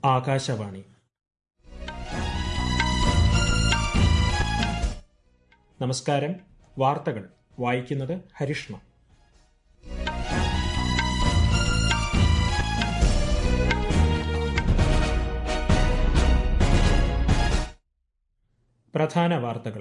ആകാശവാണി നമസ്കാരം വാർത്തകൾ വായിക്കുന്നത് ഹരിഷ്ണ പ്രധാന വാർത്തകൾ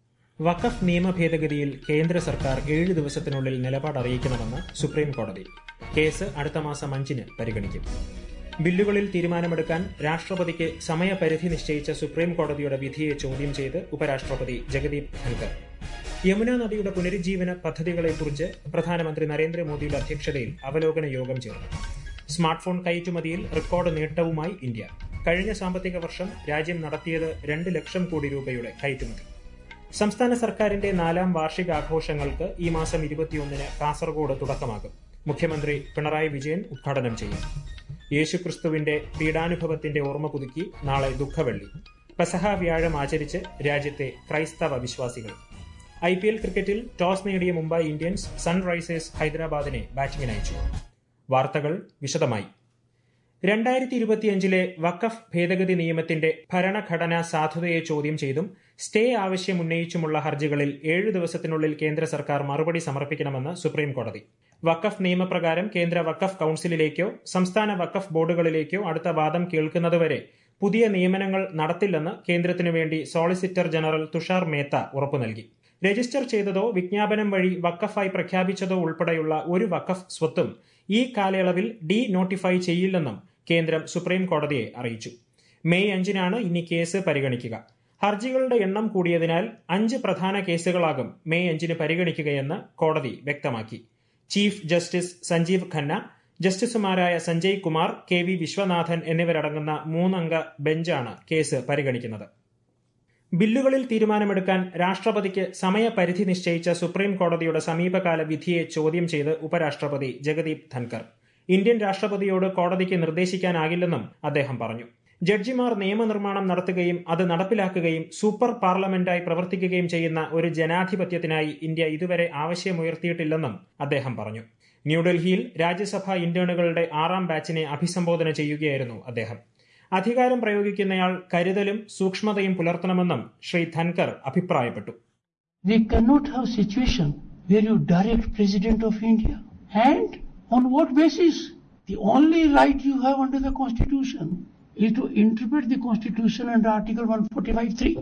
വഖഫ് നിയമ ഭേദഗതിയിൽ കേന്ദ്ര സർക്കാർ ഏഴ് ദിവസത്തിനുള്ളിൽ നിലപാട് അറിയിക്കണമെന്ന് സുപ്രീം കോടതി കേസ് അടുത്ത മാസം അഞ്ചിന് പരിഗണിക്കും ബില്ലുകളിൽ തീരുമാനമെടുക്കാൻ രാഷ്ട്രപതിക്ക് സമയപരിധി നിശ്ചയിച്ച സുപ്രീം കോടതിയുടെ വിധിയെ ചോദ്യം ചെയ്ത് ഉപരാഷ്ട്രപതി ജഗദീപ് ധൻകർ യമുന നദിയുടെ പുനരുജ്ജീവന പദ്ധതികളെക്കുറിച്ച് പ്രധാനമന്ത്രി നരേന്ദ്രമോദിയുടെ അധ്യക്ഷതയിൽ അവലോകന യോഗം ചേർന്നു സ്മാർട്ട് ഫോൺ കയറ്റുമതിയിൽ റെക്കോർഡ് നേട്ടവുമായി ഇന്ത്യ കഴിഞ്ഞ സാമ്പത്തിക വർഷം രാജ്യം നടത്തിയത് രണ്ട് ലക്ഷം കോടി രൂപയുടെ കയറ്റുമതി സംസ്ഥാന സർക്കാരിന്റെ നാലാം വാർഷികാഘോഷങ്ങൾക്ക് ഈ മാസം ഇരുപത്തിയൊന്നിന് കാസർഗോഡ് തുടക്കമാകും മുഖ്യമന്ത്രി പിണറായി വിജയൻ ഉദ്ഘാടനം ചെയ്യും യേശുക്രിസ്തുവിന്റെ പീഡാനുഭവത്തിന്റെ ഓർമ്മ പുതുക്കി നാളെ ദുഃഖവെള്ളി പെസഹ വ്യാഴം ആചരിച്ച് രാജ്യത്തെ ക്രൈസ്തവ വിശ്വാസികൾ ഐ പി എൽ ക്രിക്കറ്റിൽ ടോസ് നേടിയ മുംബൈ ഇന്ത്യൻസ് സൺറൈസേഴ്സ് ഹൈദരാബാദിനെ ബാറ്റിംഗിന് അയച്ചു വാർത്തകൾ വിശദമായി രണ്ടായിരത്തി ഇരുപത്തിയഞ്ചിലെ വഖഫ് ഭേദഗതി നിയമത്തിന്റെ ഭരണഘടനാ സാധുതയെ ചോദ്യം ചെയ്തും സ്റ്റേ ആവശ്യം ഉന്നയിച്ചുമുള്ള ഹർജികളിൽ ഏഴു ദിവസത്തിനുള്ളിൽ കേന്ദ്ര സർക്കാർ മറുപടി സമർപ്പിക്കണമെന്ന് സുപ്രീം കോടതി വഖഫ് നിയമപ്രകാരം കേന്ദ്ര വഖഫ് കൌൺസിലിലേക്കോ സംസ്ഥാന വഖഫ് ബോർഡുകളിലേക്കോ അടുത്ത വാദം കേൾക്കുന്നതുവരെ പുതിയ നിയമനങ്ങൾ നടത്തില്ലെന്ന് കേന്ദ്രത്തിനു വേണ്ടി സോളിസിറ്റർ ജനറൽ തുഷാർ മേത്ത ഉറപ്പു നൽകി രജിസ്റ്റർ ചെയ്തതോ വിജ്ഞാപനം വഴി വഖഫായി പ്രഖ്യാപിച്ചതോ ഉൾപ്പെടെയുള്ള ഒരു വഖഫ് സ്വത്തും ഈ കാലയളവിൽ ഡി നോട്ടിഫൈ ചെയ്യില്ലെന്നും കേന്ദ്രം സുപ്രീം കോടതിയെ അറിയിച്ചു മെയ് അഞ്ചിനാണ് ഇനി കേസ് പരിഗണിക്കുക ഹർജികളുടെ എണ്ണം കൂടിയതിനാൽ അഞ്ച് പ്രധാന കേസുകളാകും മെയ് അഞ്ചിന് പരിഗണിക്കുകയെന്ന് കോടതി വ്യക്തമാക്കി ചീഫ് ജസ്റ്റിസ് സഞ്ജീവ് ഖന്ന ജസ്റ്റിസുമാരായ സഞ്ജയ് കുമാർ കെ വി വിശ്വനാഥൻ എന്നിവരടങ്ങുന്ന മൂന്നംഗ ബെഞ്ചാണ് കേസ് പരിഗണിക്കുന്നത് ബില്ലുകളിൽ തീരുമാനമെടുക്കാൻ രാഷ്ട്രപതിക്ക് സമയപരിധി നിശ്ചയിച്ച സുപ്രീം കോടതിയുടെ സമീപകാല വിധിയെ ചോദ്യം ചെയ്ത് ഉപരാഷ്ട്രപതി ജഗദീപ് ധൻകർ ഇന്ത്യൻ രാഷ്ട്രപതിയോട് കോടതിക്ക് നിർദ്ദേശിക്കാനാകില്ലെന്നും അദ്ദേഹം പറഞ്ഞു ജഡ്ജിമാർ നിയമനിർമ്മാണം നടത്തുകയും അത് നടപ്പിലാക്കുകയും സൂപ്പർ പാർലമെന്റായി പ്രവർത്തിക്കുകയും ചെയ്യുന്ന ഒരു ജനാധിപത്യത്തിനായി ഇന്ത്യ ഇതുവരെ ആവശ്യമുയർത്തിയിട്ടില്ലെന്നും അദ്ദേഹം പറഞ്ഞു ന്യൂഡൽഹിയിൽ രാജ്യസഭാ ഇന്റേണുകളുടെ ആറാം ബാച്ചിനെ അഭിസംബോധന ചെയ്യുകയായിരുന്നു അദ്ദേഹം അധികാരം പ്രയോഗിക്കുന്നയാൾ കരുതലും സൂക്ഷ്മതയും പുലർത്തണമെന്നും ശ്രീ ധൻകർ അഭിപ്രായപ്പെട്ടു We cannot have situation where you direct President of India. And on what basis? The only right you have under the Constitution is to interpret the Constitution under Article 145.3.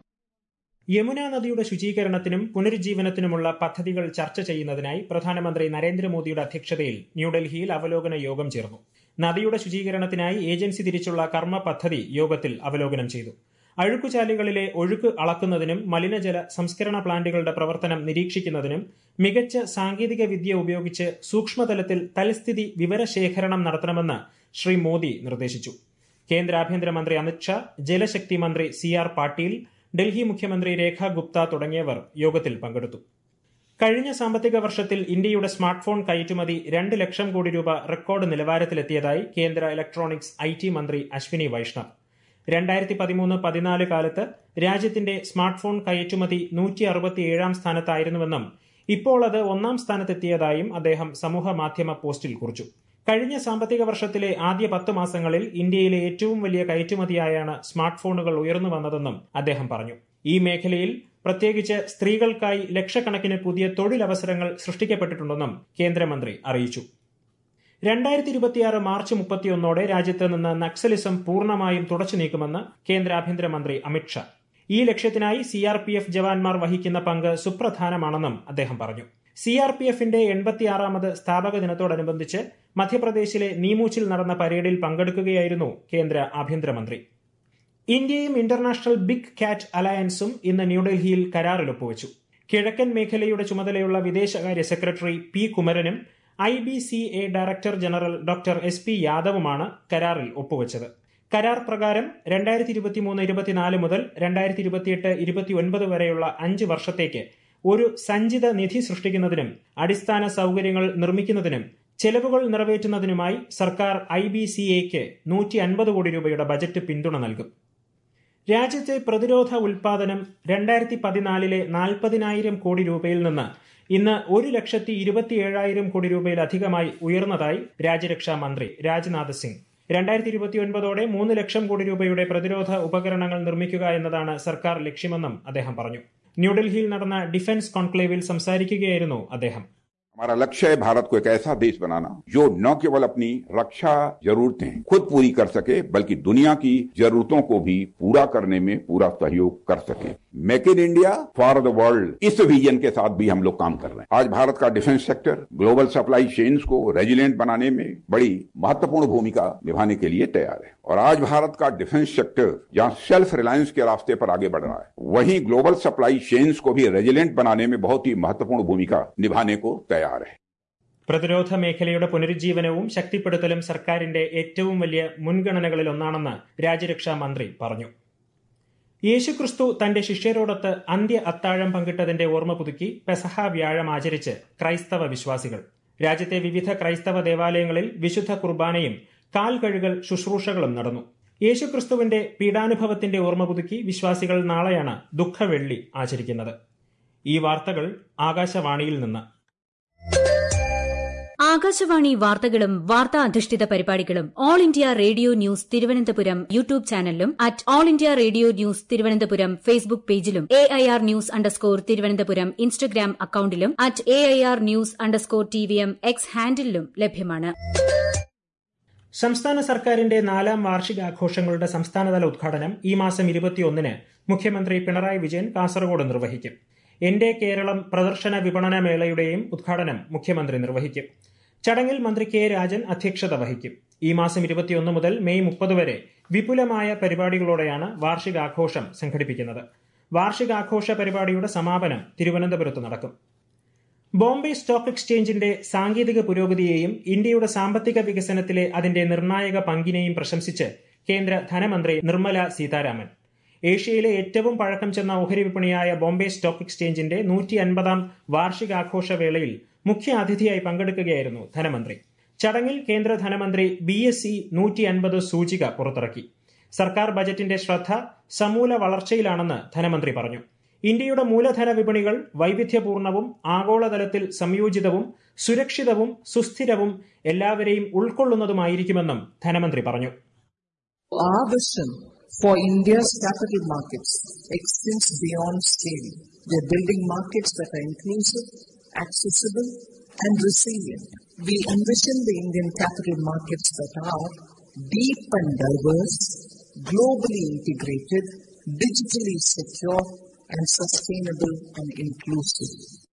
Yamuna നദിയുടെ ശുചീകരണത്തിനും പുനരുജ്ജീവനത്തിനുമുള്ള പദ്ധതികൾ ചർച്ച ചെയ്യുന്നതിനായി പ്രധാനമന്ത്രി നരേന്ദ്രമോദിയുടെ അധ്യക്ഷതയിൽ ന്യൂഡൽഹിയിൽ അവലോകന യോഗം ചേർന്നു നദിയുടെ ശുചീകരണത്തിനായി ഏജൻസി തിരിച്ചുള്ള കർമ്മ പദ്ധതി യോഗത്തിൽ അവലോകനം ചെയ്തു അഴുക്കുചാലുകളിലെ ഒഴുക്ക് അളക്കുന്നതിനും മലിനജല സംസ്കരണ പ്ലാന്റുകളുടെ പ്രവർത്തനം നിരീക്ഷിക്കുന്നതിനും മികച്ച സാങ്കേതിക വിദ്യ ഉപയോഗിച്ച് സൂക്ഷ്മതലത്തിൽ തൽസ്ഥിതി വിവരശേഖരണം നടത്തണമെന്ന് ശ്രീ മോദി നിർദ്ദേശിച്ചു കേന്ദ്ര ആഭ്യന്തരമന്ത്രി അമിത്ഷാ ജലശക്തി മന്ത്രി സി ആർ പാട്ടീൽ ഡൽഹി മുഖ്യമന്ത്രി രേഖ ഗുപ്ത തുടങ്ങിയവർ യോഗത്തിൽ പങ്കെടുത്തു കഴിഞ്ഞ സാമ്പത്തിക വർഷത്തിൽ ഇന്ത്യയുടെ സ്മാർട്ട് ഫോൺ കയറ്റുമതി രണ്ട് ലക്ഷം കോടി രൂപ റെക്കോർഡ് നിലവാരത്തിലെത്തിയതായി കേന്ദ്ര ഇലക്ട്രോണിക്സ് ഐ ടി മന്ത്രി അശ്വിനി വൈഷ്ണവ് രണ്ടായിരത്തി പതിമൂന്ന് പതിനാല് കാലത്ത് രാജ്യത്തിന്റെ സ്മാർട്ട് ഫോൺ കയറ്റുമതി നൂറ്റി അറുപത്തിയേഴാം സ്ഥാനത്തായിരുന്നുവെന്നും ഇപ്പോൾ അത് ഒന്നാം സ്ഥാനത്തെത്തിയതായും അദ്ദേഹം സമൂഹ മാധ്യമ പോസ്റ്റിൽ കുറിച്ചു കഴിഞ്ഞ സാമ്പത്തിക വർഷത്തിലെ ആദ്യ പത്ത് മാസങ്ങളിൽ ഇന്ത്യയിലെ ഏറ്റവും വലിയ കയറ്റുമതിയായാണ് സ്മാർട്ട് ഫോണുകൾ ഉയർന്നു വന്നതെന്നും അദ്ദേഹം പറഞ്ഞു ഈ മേഖലയിൽ പ്രത്യേകിച്ച് സ്ത്രീകൾക്കായി ലക്ഷക്കണക്കിന് പുതിയ തൊഴിലവസരങ്ങൾ സൃഷ്ടിക്കപ്പെട്ടിട്ടുണ്ടെന്നും കേന്ദ്രമന്ത്രി അറിയിച്ചു രണ്ടായിരത്തി ഇരുപത്തിയാറ് മാർച്ച് മുപ്പത്തിയൊന്നോടെ രാജ്യത്ത് നിന്ന് നക്സലിസം പൂർണ്ണമായും തുടച്ചു നീക്കുമെന്ന് കേന്ദ്ര ആഭ്യന്തരമന്ത്രി അമിത്ഷാ ഈ ലക്ഷ്യത്തിനായി സി ആർ പി എഫ് ജവാന്മാർ വഹിക്കുന്ന പങ്ക് സുപ്രധാനമാണെന്നും അദ്ദേഹം പറഞ്ഞു സി ആർ പി എഫിന്റെ എൺപത്തിയാറാമത് സ്ഥാപക ദിനത്തോടനുബന്ധിച്ച് മധ്യപ്രദേശിലെ നീമൂച്ചിൽ നടന്ന പരേഡിൽ പങ്കെടുക്കുകയായിരുന്നു കേന്ദ്ര ആഭ്യന്തരമന്ത്രി ഇന്ത്യയും ഇന്റർനാഷണൽ ബിഗ് കാറ്റ് അലയൻസും ഇന്ന് ന്യൂഡൽഹിയിൽ കരാറിൽ ഒപ്പുവച്ചു കിഴക്കൻ മേഖലയുടെ ചുമതലയുള്ള വിദേശകാര്യ സെക്രട്ടറി പി കുമരനും I B C A director general doctor S P യാദവുമാണ് കരാറിൽ ഒപ്പുവച്ചത് കരാർ പ്രകാരം രണ്ടായിരത്തി ഇരുപത്തിമൂന്ന് ഇരുപത്തിനാല് മുതൽ രണ്ടായിരത്തി ഇരുപത്തിയെട്ട് ഇരുപത്തിയൊൻപത് വരെയുള്ള അഞ്ച് വർഷത്തേക്ക് ഒരു സഞ്ചിത നിധി സൃഷ്ടിക്കുന്നതിനും അടിസ്ഥാന സൗകര്യങ്ങൾ നിർമ്മിക്കുന്നതിനും ചെലവുകൾ നിറവേറ്റുന്നതിനുമായി സർക്കാർ ഐ ബി സി എക്ക് നൂറ്റി അൻപത് കോടി രൂപയുടെ ബജറ്റ് പിന്തുണ നൽകും രാജ്യത്തെ പ്രതിരോധ ഉൽപാദനം രണ്ടായിരത്തി പതിനാലിലെ നാൽപ്പതിനായിരം കോടി രൂപയിൽ നിന്ന് ഇന്ന് ഒരു ലക്ഷത്തി ഇരുപത്തിയേഴായിരം കോടി രൂപയിലധികമായി ഉയർന്നതായി രാജ്യരക്ഷാ മന്ത്രി രാജ്നാഥ് സിംഗ് രണ്ടായിരത്തി ഇരുപത്തിയൊൻപതോടെ മൂന്ന് ലക്ഷം കോടി രൂപയുടെ പ്രതിരോധ ഉപകരണങ്ങൾ നിർമ്മിക്കുക എന്നതാണ് സർക്കാർ ലക്ഷ്യമെന്നും അദ്ദേഹം പറഞ്ഞു ന്യൂഡൽഹിയിൽ നടന്ന ഡിഫൻസ് കോൺക്ലേവിൽ സംസാരിക്കുകയായിരുന്നു അദ്ദേഹം हमारा लक्ष्य है भारत को एक ऐसा देश बनाना जो न केवल अपनी रक्षा जरूरतें खुद पूरी कर सके बल्कि दुनिया की जरूरतों को भी पूरा करने में पूरा सहयोग कर सके make in India for the world इस विजन के साथ भी हम लोग काम कर रहे हैं आज भारत का defence sector global supply chains को रेजिलेंट बनाने में बड़ी महत्वपूर्ण भूमिका निभाने के लिए तैयार है और आज भारत का डिफेंस सेक्टर जहां सेल्फ रिलायंस के रास्ते पर आगे बढ़ रहा है वहीं ग्लोबल सप्लाई चेन्स को भी रेजिलेंट बनाने में बहुत ही महत्वपूर्ण भूमिका निभाने को तैयार है പ്രതിരോധ മേഖലയുടെ പുനരുജ്ജീവനവും ശക്തിപ്പെടുത്തലും സർക്കാരിന്റെ ഏറ്റവും വലിയ മുൻഗണനകളിൽ ഒന്നാണെന്ന് രാജ്യരക്ഷാ മന്ത്രി പറഞ്ഞു യേശുക്രിസ്തു തന്റെ ശിഷ്യരോടൊത്ത് അന്ത്യ അത്താഴം പങ്കിട്ടതിന്റെ ഓർമ്മ പുതുക്കി പെസഹ വ്യാഴം ആചരിച്ച് ക്രൈസ്തവ വിശ്വാസികൾ രാജ്യത്തെ വിവിധ ക്രൈസ്തവ ദേവാലയങ്ങളിൽ വിശുദ്ധ കുർബാനയും കാൽ കഴുകൽ ശുശ്രൂഷകളും നടന്നു യേശുക്രിസ്തുവിന്റെ പീഡാനുഭവത്തിന്റെ ഓർമ്മ പുതുക്കി വിശ്വാസികൾ നാളെയാണ് ദുഃഖവെള്ളി ആചരിക്കുന്നത് ഈ വാർത്തകൾ ആകാശവാണിയിൽ നിന്ന് ആകാശവാണി വാർത്തകളും വാർത്താ അധിഷ്ഠിത പരിപാടികളും All India Radio News Thiruvananthapuram YouTube ചാനലിലും at All India Radio News Thiruvananthapuram Facebook പേജിലും A I R news underscore Thiruvananthapuram Instagram അക്കൌണ്ടിലും at A I R news underscore T V M X ഹാൻഡിലും ലഭ്യമാണ് സംസ്ഥാന സർക്കാരിന്റെ നാലാം വാർഷികാഘോഷങ്ങളുടെ സംസ്ഥാനതല ഉദ്ഘാടനം ഈ മാസം ഇരുപത്തിയൊന്നിന് മുഖ്യമന്ത്രി പിണറായി വിജയൻ കാസർഗോഡ് നിർവഹിക്കും എന്റെ കേരളം പ്രദർശന വിപണന മേളയുടെയും ഉദ്ഘാടനം മുഖ്യമന്ത്രി നിർവഹിക്കും ചടങ്ങിൽ മന്ത്രി കെ രാജൻ അധ്യക്ഷത വഹിക്കും ഈ മാസം ഇരുപത്തിയൊന്ന് മുതൽ മെയ് മുപ്പത് വരെ വിപുലമായ പരിപാടികളോടെയാണ് വാർഷികാഘോഷം സംഘടിപ്പിക്കുന്നത് വാർഷികാഘോഷ പരിപാടിയുടെ സമാപനം തിരുവനന്തപുരത്ത് നടക്കും ബോംബെ സ്റ്റോക്ക് എക്സ്ചേഞ്ചിന്റെ സാങ്കേതിക പുരോഗതിയെയും ഇന്ത്യയുടെ സാമ്പത്തിക വികസനത്തിലെ അതിന്റെ നിർണായക പങ്കിനെയും പ്രശംസിച്ച് കേന്ദ്ര ധനമന്ത്രി നിർമ്മല സീതാരാമൻ ഏഷ്യയിലെ ഏറ്റവും പഴക്കം ചെന്ന ഓഹരി വിപണിയായ ബോംബെ സ്റ്റോക്ക് എക്സ്ചേഞ്ചിന്റെ നൂറ്റി അൻപതാം വാർഷികാഘോഷ വേളയിൽ മുഖ്യ അതിഥിയായി പങ്കെടുക്കുകയായിരുന്നു ധനമന്ത്രി ചടങ്ങിൽ കേന്ദ്ര ധനമന്ത്രി ബി എസ് സി നൂറ്റി അൻപത് സൂചിക പുറത്തിറക്കി സർക്കാർ ബജറ്റിന്റെ ശ്രദ്ധ സമൂല വളർച്ചയിലാണെന്ന് ധനമന്ത്രി പറഞ്ഞു ഇന്ത്യയുടെ മൂലധന വിപണികൾ വൈവിധ്യപൂർണവും ആഗോളതലത്തിൽ സംയോജിതവും സുരക്ഷിതവും സുസ്ഥിരവും എല്ലാവരെയും ഉൾക്കൊള്ളുന്നതുമായിരിക്കുമെന്നും ധനമന്ത്രി പറഞ്ഞു Our vision for India's capital markets extends beyond scale. We are building markets that are inclusive, accessible, and resilient. We envision the Indian capital markets that are deep and diverse, globally integrated, digitally secure, and sustainable and inclusive.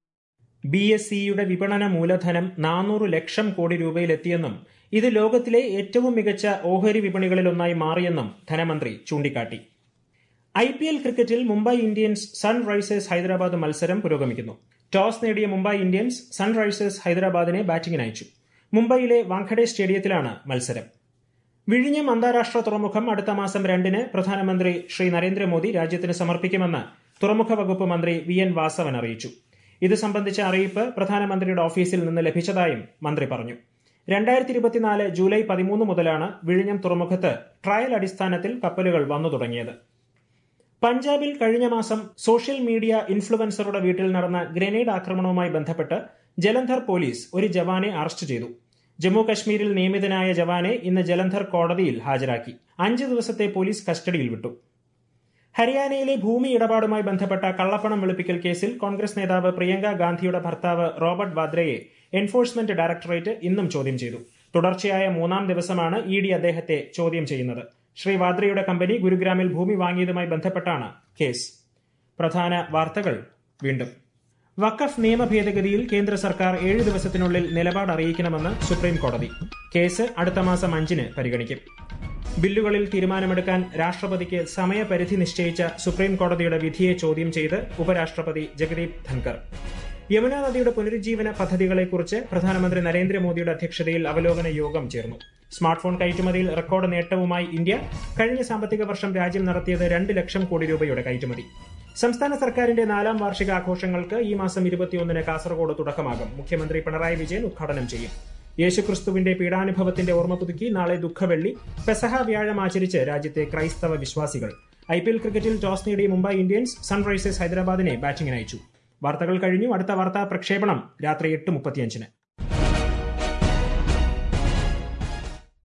B S സിയുടെ വിപണന മൂലധനം നാനൂറ് ലക്ഷം കോടി രൂപയിലെത്തിയെന്നും ഇത് ലോകത്തിലെ ഏറ്റവും മികച്ച ഓഹരി വിപണികളിലൊന്നായി മാറിയെന്നും ധനമന്ത്രി ചൂണ്ടിക്കാട്ടി ഐ പി എൽ ക്രിക്കറ്റിൽ മുംബൈ ഇന്ത്യൻസ് സൺറൈസേഴ്സ് ഹൈദരാബാദ് മത്സരം പുരോഗമിക്കുന്നു ടോസ് നേടിയ മുംബൈ ഇന്ത്യൻസ് സൺറൈസേഴ്സ് ഹൈദരാബാദിനെ ബാറ്റിംഗിന് അയച്ചു മുംബൈയിലെ വാങ്കഡെ സ്റ്റേഡിയത്തിലാണ് മത്സരം വിഴിഞ്ഞം അന്താരാഷ്ട്ര തുറമുഖം അടുത്ത മാസം രണ്ടിന് പ്രധാനമന്ത്രി ശ്രീ നരേന്ദ്രമോദി രാജ്യത്തിന് സമർപ്പിക്കുമെന്ന് തുറമുഖ വകുപ്പ് മന്ത്രി വി എൻ വാസവൻ അറിയിച്ചു ഇത് സംബന്ധിച്ച അറിയിപ്പ് പ്രധാനമന്ത്രിയുടെ ഓഫീസിൽ നിന്ന് ലഭിച്ചതായും മന്ത്രി പറഞ്ഞു രണ്ടായിരത്തി ഇരുപത്തിനാല് ജൂലൈ പതിമൂന്ന് മുതലാണ് വിഴിഞ്ഞം തുറമുഖത്ത് ട്രയൽ അടിസ്ഥാനത്തിൽ കപ്പലുകൾ വന്നു തുടങ്ങിയത് പഞ്ചാബിൽ കഴിഞ്ഞ മാസം സോഷ്യൽ മീഡിയ ഇൻഫ്ലുവൻസറുടെ വീട്ടിൽ നടന്ന ഗ്രനേഡ് ആക്രമണവുമായി ബന്ധപ്പെട്ട് ജലന്ധർ പോലീസ് ഒരു ജവാനെ അറസ്റ്റ് ചെയ്തു ജമ്മു കശ്മീരിൽ നിയമിതനായ ജവാനെ ഇന്ന് ജലന്ധർ കോടതിയിൽ ഹാജരാക്കി അഞ്ച് ദിവസത്തെ പോലീസ് കസ്റ്റഡിയിൽ വിട്ടു ഹരിയാനയിലെ ഭൂമി ഇടപാടുമായി ബന്ധപ്പെട്ട കള്ളപ്പണം വെളുപ്പിക്കൽ കേസിൽ കോൺഗ്രസ് നേതാവ് പ്രിയങ്ക ഗാന്ധിയുടെ ഭർത്താവ് റോബർട്ട് വാദ്രയെ എൻഫോഴ്സ്മെന്റ് ഡയറക്ടറേറ്റ് ഇന്നും ചോദ്യം ചെയ്തു തുടർച്ചയായ മൂന്നാം ദിവസമാണ് ഇ ഡി അദ്ദേഹത്തെ ചോദ്യം ചെയ്യുന്നത് ശ്രീ വാദ്രയുടെ കമ്പനി ഗുരുഗ്രാമിൽ ഭൂമി വാങ്ങിയതുമായി ബന്ധപ്പെട്ടാണ് കേസ് പ്രധാന വാർത്തകൾ വീണ്ടും വഖഫ് നിയമ ഭേദഗതിയിൽ കേന്ദ്ര സർക്കാർ ഏഴ് ദിവസത്തിനുള്ളിൽ നിലപാട് അറിയിക്കണമെന്ന് സുപ്രീം കോടതി കേസ് അടുത്ത മാസം അഞ്ചിന് പരിഗണിക്കും ബില്ലുകളിൽ തീരുമാനമെടുക്കാൻ രാഷ്ട്രപതിക്ക് സമയപരിധി നിശ്ചയിച്ച സുപ്രീം കോടതിയുടെ വിധിയെ ചോദ്യം ചെയ്ത് ഉപരാഷ്ട്രപതി ജഗദീപ് ധൻകർ യമുന നദിയുടെ പുനരുജ്ജീവന പദ്ധതികളെക്കുറിച്ച് പ്രധാനമന്ത്രി നരേന്ദ്രമോദിയുടെ അധ്യക്ഷതയിൽ അവലോകന യോഗം ചേർന്നു സ്മാർട്ട് ഫോൺ കയറ്റുമതിയിൽ റെക്കോർഡ് നേട്ടവുമായി ഇന്ത്യ കഴിഞ്ഞ സാമ്പത്തിക വർഷം രാജ്യം നടത്തിയത് രണ്ട് ലക്ഷം കോടി രൂപയുടെ കയറ്റുമതി സംസ്ഥാന സർക്കാരിന്റെ നാലാം വാർഷികാഘോഷങ്ങൾക്ക് ഈ മാസം ഇരുപത്തിയൊന്നിന് കാസർഗോഡ് തുടക്കമാകും മുഖ്യമന്ത്രി പിണറായി വിജയൻ ഉദ്ഘാടനം ചെയ്യും യേശുക്രിസ്തുവിന്റെ പീഡാനുഭവത്തിന്റെ ഓർമ്മ പുതുക്കി നാളെ ദുഃഖവെള്ളി പെസഹ വ്യാഴം ആചരിച്ച് രാജ്യത്തെ ക്രൈസ്തവ വിശ്വാസികൾ ഐ പി എൽ ക്രിക്കറ്റിൽ ടോസ് നേടിയ മുംബൈ ഇന്ത്യൻസ് സൺറൈസേഴ്സ് ഹൈദരാബാദിനെ ബാറ്റിംഗിന് അയച്ചു വാർത്തകൾ കഴിഞ്ഞു അടുത്ത വാർത്താ പ്രക്ഷേപണം രാത്രി എട്ട് മുപ്പത്തിയഞ്ചിന്